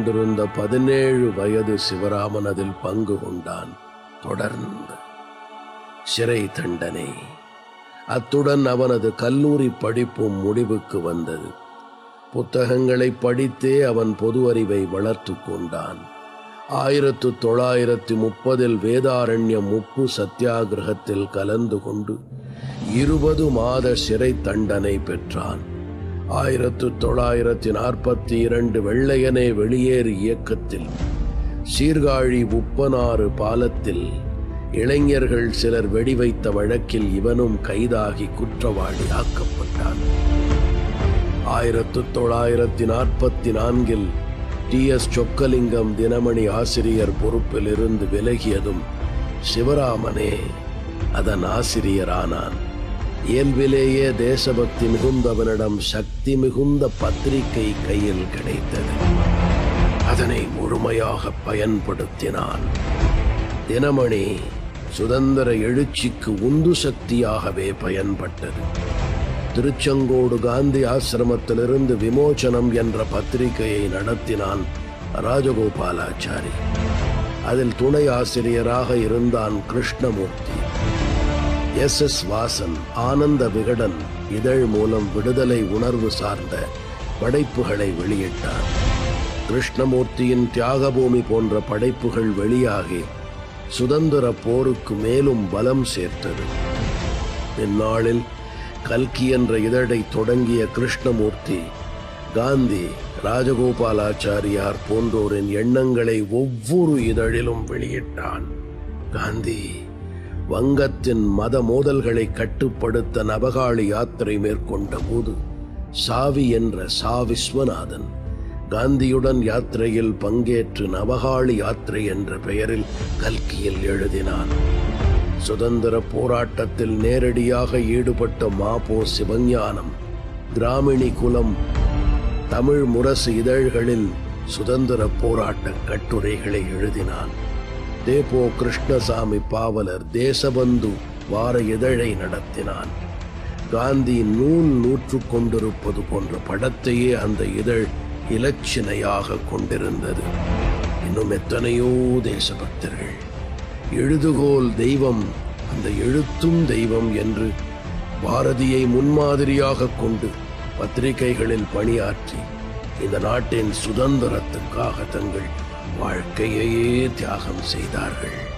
கொண்டிருந்த பதினேழு வயது சிவராமன் அதில் பங்கு கொண்டான் தொடர்ந்து சிறை தண்டனை அத்துடன் அவனது கல்லூரி படிப்பும் முடிவுக்கு வந்தது புத்தகங்களை படித்தே அவன் பொது அறிவை வளர்த்து கொண்டான் ஆயிரத்து தொள்ளாயிரத்தி முப்பதில் வேதாரண்யம் உப்பு சத்தியாகிரகத்தில் கலந்து கொண்டு இருபது மாத சிறை தண்டனை பெற்றான் ஆயிரத்து தொள்ளாயிரத்தி நாற்பத்தி இரண்டு வெள்ளையனே வெளியேறு இயக்கத்தில் சீர்காழி உப்பனாறு பாலத்தில் இளைஞர்கள் சிலர் வெடிவைத்த வழக்கில் இவனும் கைதாகி குற்றவாளி ஆக்கப்பட்டான் ஆயிரத்து தொள்ளாயிரத்தி நாற்பத்தி நான்கில் டி எஸ் சொக்கலிங்கம் தினமணி ஆசிரியர் பொறுப்பில் இருந்து விலகியதும் சிவராமனே அதன் ஆசிரியரானான் இயல்பிலேயே தேசபக்தி மிகுந்தவனிடம் சக்தி மிகுந்த பத்திரிகை கையில் கிடைத்தது அதனை முழுமையாக பயன்படுத்தினான் தினமணி சுதந்திர எழுச்சிக்கு உந்து சக்தியாகவே பயன்பட்டது திருச்செங்கோடு காந்தி ஆசிரமத்திலிருந்து விமோச்சனம் என்ற பத்திரிகையை நடத்தினான் ராஜகோபாலாச்சாரி அதில் துணை ஆசிரியராக இருந்தான் கிருஷ்ணமூர்த்தி எஸ் எஸ் வாசன் ஆனந்த விகடன் இதழ் மூலம் விடுதலை உணர்வு சார்ந்த படைப்புகளை வெளியிட்டார் கிருஷ்ணமூர்த்தியின் தியாகபூமி போன்ற படைப்புகள் வெளியாகி சுதந்திர போருக்கு மேலும் பலம் சேர்த்தது இந்நாளில் கல்கி என்ற இதழை தொடங்கிய கிருஷ்ணமூர்த்தி காந்தி ராஜகோபாலாச்சாரியார் போன்றோரின் எண்ணங்களை ஒவ்வொரு இதழிலும் வெளியிட்டான் காந்தி வங்கத்தின் மத மோதல்களை கட்டுப்படுத்த நவகாளி யாத்திரை மேற்கொண்ட போது சாவி என்ற சா விஸ்வநாதன் காந்தியுடன் யாத்திரையில் பங்கேற்று நவகாளி யாத்திரை என்ற பெயரில் கல்கியில் எழுதினான் சுதந்திர போராட்டத்தில் நேரடியாக ஈடுபட்ட மாபோ சிவஞானம் கிராமிணி குலம் தமிழ் முரசு இதழ்களில் சுதந்திர போராட்ட கட்டுரைகளை எழுதினான் தேபோ கிருஷ்ணசாமி பாவலர் தேசபந்து வார இதழை நடத்தினான் காந்தி நூல் நூற்று கொண்டிருப்பது போன்ற படத்தையே அந்த இதழ் இலச்சினையாக கொண்டிருந்தது இன்னும் எத்தனையோ தேசபக்தர்கள் எழுதுகோல் தெய்வம் அந்த எழுத்தும் தெய்வம் என்று பாரதியை முன்மாதிரியாக கொண்டு பத்திரிகைகளில் பணியாற்றி இந்த நாட்டின் சுதந்திரத்துக்காக தங்கள் வாழ்க்கையையே தியாகம் செய்தார்கள்